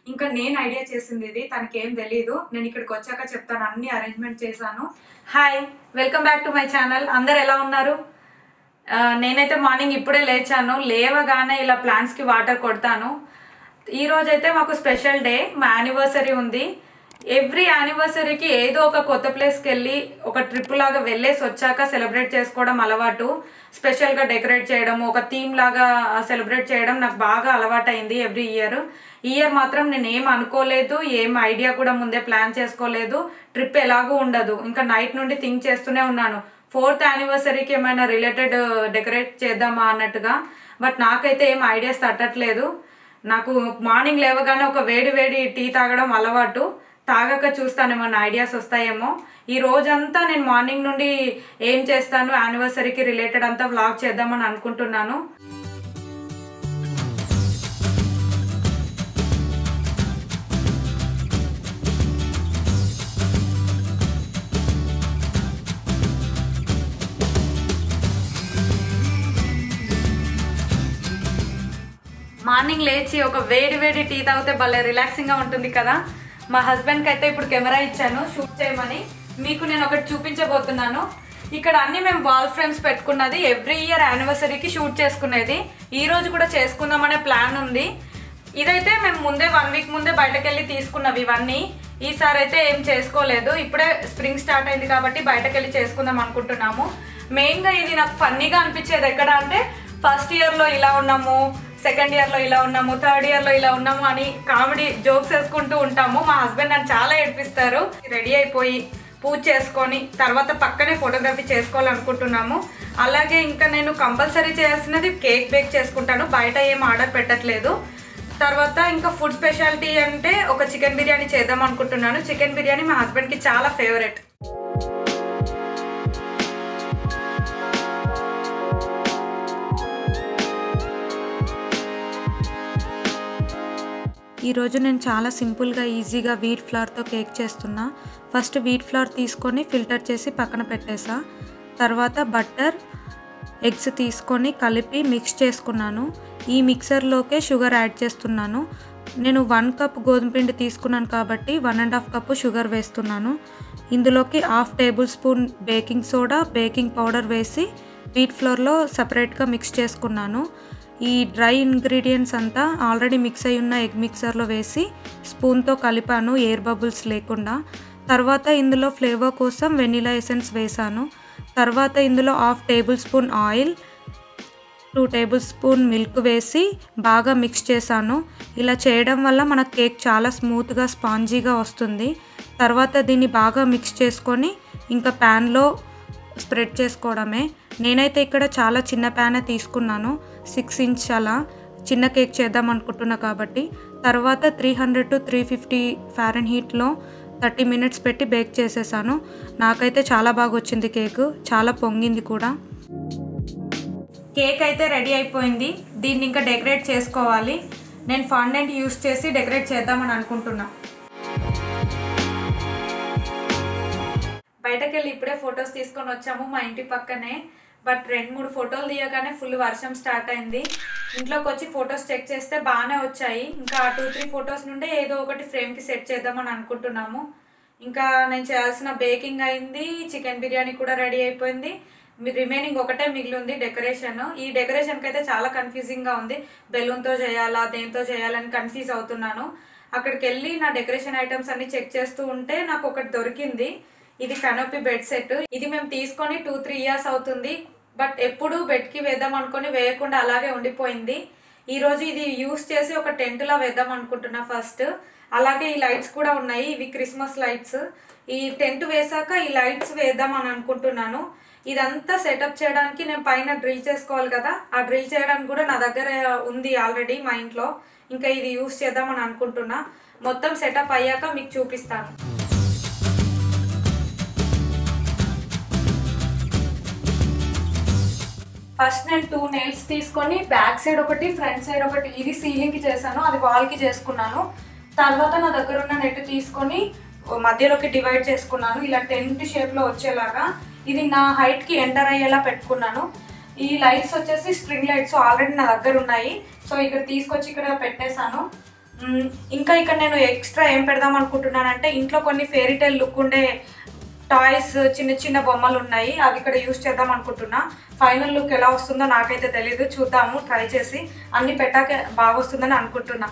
ఇంకా నేను ఐడియా చేసింది ఇది తనకేం తెలియదు నేను ఇక్కడికి వచ్చాక చెప్తాను అన్ని అరేంజ్మెంట్ చేశాను hi welcome back to my channel అందరు ఎలా ఉన్నారు ఆ, నేనైతే మార్నింగ్ ఇప్పుడే లేచాను లేవగానే ఇలా ప్లాంట్స్కి వాటర్ కొడతాను ఈ రోజు అయితే మాకు స్పెషల్ డే మా యానివర్సరీ ఉంది ఎవ్రీ యానివర్సరీకి ఏదో ఒక కొత్త ప్లేస్కి వెళ్ళి ఒక ట్రిప్ లాగా వెళ్ళేసి వచ్చాక సెలబ్రేట్ చేసుకోవడం అలవాటు స్పెషల్గా డెకరేట్ చేయడం ఒక థీమ్ లాగా సెలబ్రేట్ చేయడం నాకు బాగా అలవాటైంది ఎవ్రీ ఇయర్ ఈ ఇయర్ మాత్రం నేను ఏం అనుకోలేదు ఏం ఐడియా కూడా ముందే ప్లాన్ చేసుకోలేదు ట్రిప్ ఎలాగూ ఉండదు ఇంకా నైట్ నుండి థింక్ చేస్తూనే ఉన్నాను ఫోర్త్ యానివర్సరీకి ఏమైనా రిలేటెడ్ డెకరేట్ చేద్దామా అన్నట్టుగా బట్ నాకైతే ఏం ఐడియాస్ తట్టట్లేదు నాకు మార్నింగ్ లేవగానే ఒక వేడి వేడి టీ తాగడం అలవాటు తాగాక చూస్తాను ఏమన్నా ఐడియాస్ వస్తాయేమో ఈ రోజంతా నేను మార్నింగ్ నుండి ఏం చేస్తాను యానివర్సరీకి రిలేటెడ్ అంతా వ్లాగ్ చేద్దామని అనుకుంటున్నాను మార్నింగ్ లేచి ఒక వేడి వేడి టీ తాగితే భలే రిలాక్సింగ్ గా ఉంటుంది కదా మా హస్బెండ్ కి అయితే ఇప్పుడు కెమెరా ఇచ్చాను షూట్ చేయమని మీకు నేను ఒకటి చూపించబోతున్నాను ఇక్కడ అన్ని మేము వాల్ ఫ్రేమ్స్ పెట్టుకున్నది ఎవ్రీ ఇయర్ యానివర్సరీకి షూట్ చేసుకునేది ఈ రోజు కూడా చేసుకుందామనే ప్లాన్ ఉంది ఇదైతే మేము ముందే వన్ వీక్ ముందే బయటకు వెళ్ళి తీసుకున్నవి ఇవన్నీ ఈసారి అయితే ఏం చేసుకోలేదు ఇప్పుడే స్ప్రింగ్ స్టార్ట్ అయింది కాబట్టి బయటకు వెళ్ళి చేసుకుందాం అనుకుంటున్నాము మెయిన్ గా ఇది నాకు ఫన్నీగా అనిపించేది ఎక్కడ అంటే ఫస్ట్ ఇయర్ లో ఇలా ఉన్నాము సెకండ్ ఇయర్ లో ఇలా ఉన్నాము థర్డ్ ఇయర్ లో ఇలా ఉన్నాము అని కామెడీ జోక్స్ వేసుకుంటూ ఉంటాము మా హస్బెండ్ నన్ను చాలా ఏడిపిస్తారు రెడీ అయిపోయి పూజ చేసుకొని తర్వాత పక్కనే ఫోటోగ్రఫీ చేసుకోవాలనుకుంటున్నాము అలాగే ఇంకా నేను కంపల్సరీ చేయాల్సినది కేక్ బేక్ చేసుకుంటాను బయట ఏం ఆర్డర్ పెట్టట్లేదు తర్వాత ఇంకా ఫుడ్ స్పెషాలిటీ అంటే ఒక చికెన్ బిర్యానీ చేద్దాం అనుకుంటున్నాను చికెన్ బిర్యానీ మా హస్బెండ్కి చాలా ఫేవరెట్ ఈరోజు నేను చాలా సింపుల్గా ఈజీగా వీట్ ఫ్లవర్తో కేక్ చేస్తున్నా ఫస్ట్ వీట్ ఫ్లవర్ తీసుకొని ఫిల్టర్ చేసి పక్కన పెట్టేసా తర్వాత బట్టర్ ఎగ్స్ తీసుకొని కలిపి మిక్స్ చేసుకున్నాను ఈ మిక్సర్లోకే షుగర్ యాడ్ చేస్తున్నాను నేను వన్ కప్ గోధుమ పిండి తీసుకున్నాను కాబట్టి one and half cup sugar వేస్తున్నాను ఇందులోకి half tablespoon baking soda baking powder వేసి వీట్ ఫ్లోర్లో సపరేట్గా మిక్స్ చేసుకున్నాను ఈ డ్రై ఇంగ్రీడియంట్స్ అంతా ఆల్రెడీ మిక్స్ అయి ఉన్న ఎగ్ మిక్సర్లో వేసి స్పూన్తో కలిపాను ఎయిర్ బబుల్స్ లేకుండా తర్వాత ఇందులో ఫ్లేవర్ కోసం వెనిలా ఎసెన్స్ వేసాను తర్వాత ఇందులో half tablespoon oil two tablespoon milk వేసి బాగా మిక్స్ చేశాను ఇలా చేయడం వల్ల మన కేక్ చాలా స్మూత్గా స్పాంజీగా వస్తుంది తర్వాత దీన్ని బాగా మిక్స్ చేసుకొని ఇంకా ప్యాన్లో స్ప్రెడ్ చేసుకోవడమే నేనైతే ఇక్కడ చాలా చిన్న ప్యానే తీసుకున్నాను సిక్స్ ఇంచ్ అలా చిన్న కేక్ చేద్దాం అనుకుంటున్నా కాబట్టి తర్వాత three hundred to three fifty Fahrenheit హీట్లో థర్టీ మినిట్స్ పెట్టి బేక్ చేసేసాను నాకైతే చాలా బాగా వచ్చింది కేక్ చాలా పొంగింది కూడా కేక్ అయితే రెడీ అయిపోయింది దీన్ని ఇంకా డెకరేట్ చేసుకోవాలి నేను ఫాండెంట్ యూస్ చేసి డెకరేట్ చేద్దామని అనుకుంటున్నా బయటకు వెళ్ళి ఇప్పుడే ఫొటోస్ తీసుకొని వచ్చాము మా ఇంటి పక్కనే బట్ రెండు మూడు ఫోటోలు తీయగానే ఫుల్ వర్షం స్టార్ట్ అయింది ఇంట్లోకి వచ్చి ఫొటోస్ చెక్ చేస్తే బాగానే వచ్చాయి ఇంకా టూ త్రీ ఫొటోస్ నుండే ఏదో ఒకటి ఫ్రేమ్కి సెట్ చేద్దామని అనుకుంటున్నాము ఇంకా నేను చేయాల్సిన బేకింగ్ అయింది చికెన్ బిర్యానీ కూడా రెడీ అయిపోయింది రిమైనింగ్ ఒకటే మిగిలి ఉంది డెకరేషన్ ఈ డెకరేషన్కి అయితే చాలా కన్ఫ్యూజింగ్గా ఉంది బెలూన్తో చేయాలా దేంతో చేయాలని కన్ఫ్యూజ్ అవుతున్నాను అక్కడికి వెళ్ళి నా డెకరేషన్ ఐటమ్స్ అన్ని చెక్ చేస్తూ ఉంటే నాకు ఒకటి దొరికింది ఇది కనోపి బెడ్ సెట్ ఇది మేము తీసుకొని టూ త్రీ ఇయర్స్ అవుతుంది బట్ ఎప్పుడు బెడ్కి వేద్దాం అనుకొని వేయకుండా అలాగే ఉండిపోయింది ఈ రోజు ఇది యూస్ చేసి ఒక టెంట్ లా వేద్దాం అనుకుంటున్నా ఫస్ట్ అలాగే ఈ లైట్స్ కూడా ఉన్నాయి ఇవి క్రిస్మస్ లైట్స్ ఈ టెంట్ వేసాక ఈ లైట్స్ వేద్దాం అని అనుకుంటున్నాను ఇదంతా సెటప్ చేయడానికి నేను పైన డ్రిల్ చేసుకోవాలి కదా ఆ డ్రిల్ చేయడానికి కూడా నా దగ్గర ఉంది ఆల్రెడీ మా ఇంట్లో ఇంకా ఇది యూస్ చేద్దామని అనుకుంటున్నా మొత్తం సెటప్ అయ్యాక మీకు చూపిస్తాను ఫస్ట్ నేను టూ నెయిల్స్ తీసుకొని బ్యాక్ సైడ్ ఒకటి ఫ్రంట్ సైడ్ ఒకటి ఇది సీలింగ్ కి చేశాను అది వాల్ కి చేసుకున్నాను తర్వాత నా దగ్గర ఉన్న నెట్ తీసుకొని మధ్యలోకి డివైడ్ చేసుకున్నాను ఇలా టెంట్ షేప్ లో వచ్చేలాగా ఇది నా హైట్ కి ఎంటర్ అయ్యేలా పెట్టుకున్నాను ఈ లైట్స్ వచ్చేసి స్ట్రింగ్ లైట్స్ ఆల్రెడీ నా దగ్గర ఉన్నాయి సో ఇక్కడ తీసుకొచ్చి ఇక్కడ పెట్టేశాను మ్మ్, ఇంకా ఇక్కడ నేను ఎక్స్ట్రా ఏం పెడదాం అనుకుంటున్నానంటే ఇంట్లో కొన్ని ఫెయిరీ టైల్ లుక్ ఉండే టాయ్స్ చిన్న చిన్న బొమ్మలు ఉన్నాయి అవి ఇక్కడ యూస్ చేద్దాం అనుకుంటున్నా ఫైనల్ లుక్ ఎలా వస్తుందో నాకైతే తెలియదు చూద్దాము ట్రై చేసి అన్ని పెట్టాక బాగా వస్తుందని అనుకుంటున్నా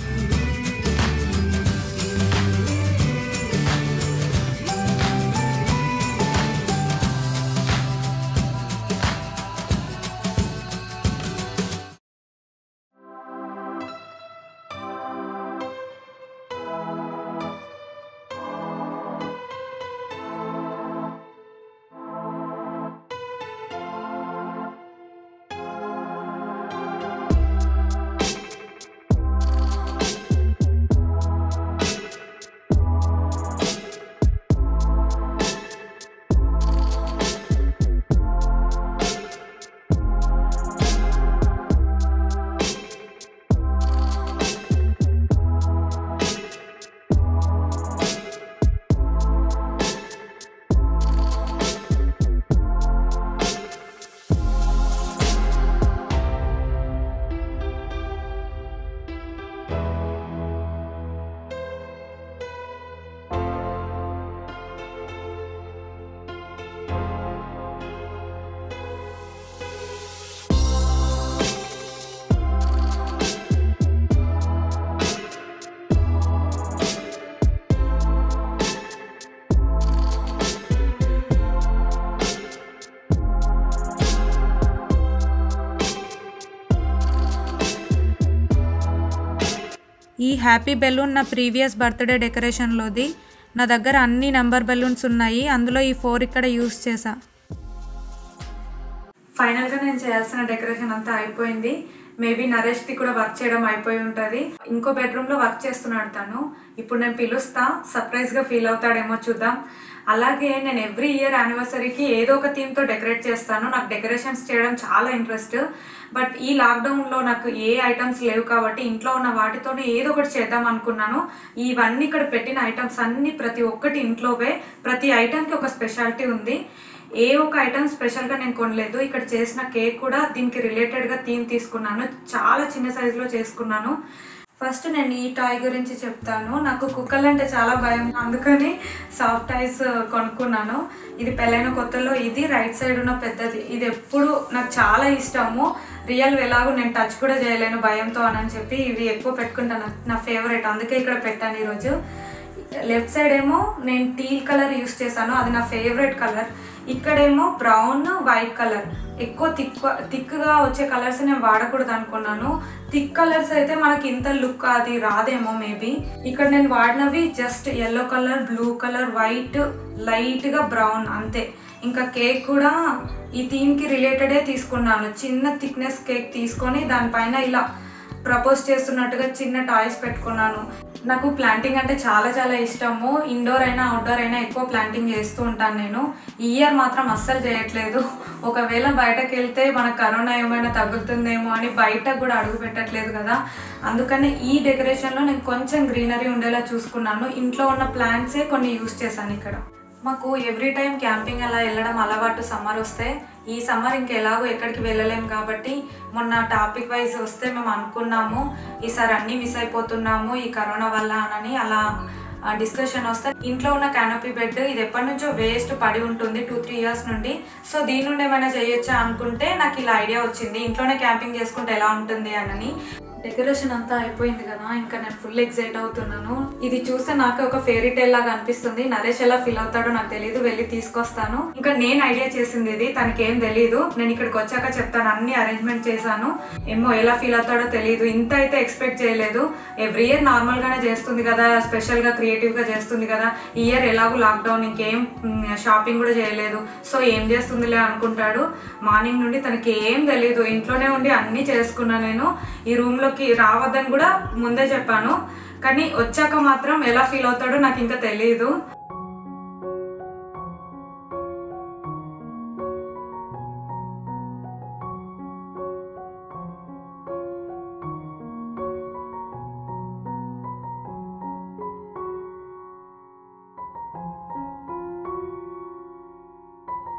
ఈ హ్యాపీ బెలూన్ నా ప్రీవియస్ బర్త్డే డెకరేషన్లోది నా దగ్గర అన్ని నెంబర్ బెలూన్స్ ఉన్నాయి అందులో ఈ ఫోర్ ఇక్కడ యూస్ చేసా ఫైనల్ గా నేను చేయాల్సిన డెకరేషన్ అంతా అయిపోయింది మేబీ నరేష్ ది కూడా వర్క్ చేయడం అయిపోయి ఉంటది ఇంకో బెడ్రూమ్ లో వర్క్ చేస్తున్నాడు తను ఇప్పుడు నేను పిలుస్తా సర్ప్రైజ్ గా ఫీల్ అవుతాడేమో చూద్దాం అలాగే నేను ఎవ్రీ ఇయర్ యానివర్సరీకి ఏదో ఒక థీమ్ తో డెకరేట్ చేస్తాను నాకు డెకరేషన్స్ చేయడం చాలా ఇంట్రెస్ట్ బట్ ఈ లాక్డౌన్ లో నాకు ఏ ఐటమ్స్ లేవు కాబట్టి ఇంట్లో ఉన్న వాటితోనే ఏదో ఒకటి చేద్దాం అనుకున్నాను ఇవన్నీ ఇక్కడ పెట్టిన ఐటమ్స్ అన్ని ప్రతి ఒక్కటి ఇంట్లోవే ప్రతి ఐటమ్ కి ఒక స్పెషాలిటీ ఉంది ఏ ఒక ఐటమ్ స్పెషల్ గా నేను కొనలేదు ఇక్కడ చేసిన కేక్ కూడా దీనికి రిలేటెడ్ గా థీమ్ తీసుకున్నాను చాలా చిన్న సైజ్ లో చేసుకున్నాను ఫస్ట్ నేను ఈ టాయ్ గురించి చెప్తాను నాకు కుక్కలు అంటే చాలా భయం అందుకని సాఫ్ట్ టాయ్స్ కొనుక్కున్నాను ఇది పెళ్ళైన కొత్తలో ఇది రైట్ సైడ్ ఉన్న పెద్దది ఇది ఎప్పుడు నాకు చాలా ఇష్టము రియల్ ఎలాగో నేను టచ్ కూడా చేయలేను భయంతో అని చెప్పి ఇవి ఎక్కువ పెట్టుకుంటాను నా ఫేవరెట్ అందుకే ఇక్కడ పెట్టాను ఈరోజు లెఫ్ట్ సైడ్ ఏమో నేను టీల్ కలర్ యూస్ చేశాను అది నా ఫేవరెట్ కలర్ ఇక్కడేమో బ్రౌన్ వైట్ కలర్ ఎక్కువ థిక్ థిక్గా వచ్చే కలర్స్ నేను వాడకూడదు అనుకున్నాను థిక్ కలర్స్ అయితే మనకి ఇంత లుక్ అది రాదేమో మేబీ ఇక్కడ నేను వాడినవి just yellow colour blue colour white లైట్గా బ్రౌన్ అంతే ఇంకా కేక్ కూడా ఈ థీమ్కి రిలేటెడే తీసుకున్నాను చిన్న థిక్నెస్ కేక్ తీసుకొని దానిపైన ఇలా ప్రపోజ్ చేస్తున్నట్టుగా చిన్న టాయ్స్ పెట్టుకున్నాను నాకు ప్లాంటింగ్ అంటే చాలా చాలా ఇష్టము ఇండోర్ అయినా అవుట్డోర్ అయినా ఎక్కువ ప్లాంటింగ్ చేస్తూ ఉంటాను నేను ఈ ఇయర్ మాత్రం అస్సలు చేయట్లేదు ఒకవేళ బయటకు వెళ్తే మనకు కరోనా ఏమైనా తగులుతుందేమో అని బయట కూడా అడుగు పెట్టట్లేదు కదా అందుకని ఈ డెకరేషన్లో నేను కొంచెం గ్రీనరీ ఉండేలా చూసుకున్నాను ఇంట్లో ఉన్న ప్లాంట్సే కొన్ని యూస్ చేశాను ఇక్కడ మాకు ఎవ్రీ టైం క్యాంపింగ్ అలా వెళ్ళడం అలవాటు సమ్మర్ వస్తే ఈ సమ్మర్ ఇంకా ఎలాగో ఎక్కడికి వెళ్ళలేం కాబట్టి మొన్న టాపిక్ వైజ్ వస్తే మేము అనుకున్నాము ఈసారి అన్నీ మిస్ అయిపోతున్నాము ఈ కరోనా వల్ల అని అలా డిస్కషన్ వస్తే ఇంట్లో ఉన్న కానోపీ బెడ్ ఇది ఎప్పటి నుంచో వేస్ట్ పడి ఉంటుంది టూ త్రీ ఇయర్స్ నుండి సో దీని నుండి ఏమైనా చేయొచ్చా అనుకుంటే నాకు ఇలా ఐడియా వచ్చింది ఇంట్లోనే క్యాంపింగ్ చేసుకుంటే ఎలా ఉంటుంది అని డెకరేషన్ అంతా అయిపోయింది కదా ఇంకా నేను ఫుల్ ఎక్సైట్ అవుతున్నాను ఇది చూస్తే నాకు ఒక ఫేరీ టైల్ లాగా అనిపిస్తుంది నరేష్ ఎలా ఫీల్ అవుతాడో నాకు తెలియదు వెళ్ళి తీసుకొస్తాను ఇంకా నేను ఐడియా చేసింది ఇది తనకి ఏం తెలియదు నేను ఇక్కడికి వచ్చాక చెప్తాను అన్ని అరేంజ్మెంట్ చేశాను ఏమో ఎలా ఫీల్ అవుతాడో తెలియదు ఇంత అయితే ఎక్స్పెక్ట్ చేయలేదు ఎవ్రీ ఇయర్ నార్మల్ గానే చేస్తుంది కదా స్పెషల్ గా క్రియేటివ్ గా చేస్తుంది కదా ఈ ఇయర్ ఎలాగో లాక్డౌన్ ఇంకేం షాపింగ్ కూడా చేయలేదు సో ఏం చేస్తుందిలే అనుకుంటాడు మార్నింగ్ నుండి తనకి ఏం తెలియదు ఇంట్లోనే ఉండి అన్ని చేసుకున్నా నేను ఈ రూమ్ లోకి రావద్దని కూడా ముందే చెప్పాను కానీ వచ్చాక మాత్రం ఎలా ఫీల్ అవుతాడో నాకు ఇంకా తెలియదు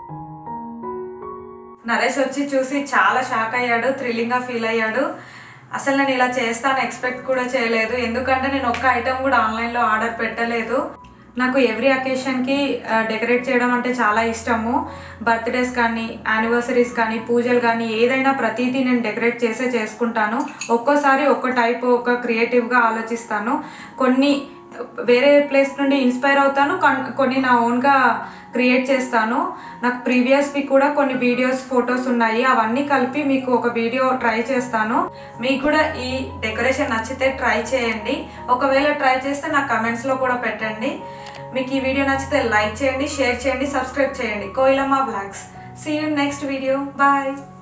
నరేష్ వచ్చి చూసి చాలా షాక్ అయ్యాడు థ్రిల్లింగ్ గా ఫీల్ అయ్యాడు అసలు నేను ఇలా చేస్తాను ఎక్స్పెక్ట్ కూడా చేయలేదు ఎందుకంటే నేను ఒక్క ఐటెం కూడా ఆన్లైన్లో ఆర్డర్ పెట్టలేదు నాకు ఎవ్రీ అకేషన్కి డెకరేట్ చేయడం అంటే చాలా ఇష్టము బర్త్డేస్ కానీ యానివర్సరీస్ కానీ పూజలు కానీ ఏదైనా ప్రతిదీ నేను డెకరేట్ చేసే చేసుకుంటాను ఒక్కోసారి ఒక్క టైప్ ఒక క్రియేటివ్గా ఆలోచిస్తాను కొన్ని వేరే ప్లేస్ నుండి ఇన్స్పైర్ అవుతాను కొన్- కొన్ని నా ఓన్గా క్రియేట్ చేస్తాను నాకు ప్రీవియస్వి కూడా కొన్ని వీడియోస్ ఫొటోస్ ఉన్నాయి అవన్నీ కలిపి మీకు ఒక వీడియో ట్రై చేస్తాను మీకు కూడా ఈ డెకరేషన్ నచ్చితే ట్రై చేయండి ఒకవేళ ట్రై చేస్తే నా కమెంట్స్లో కూడా పెట్టండి మీకు ఈ వీడియో నచ్చితే లైక్ చేయండి షేర్ చేయండి సబ్స్క్రైబ్ చేయండి Koyilamma blogs see you next video bye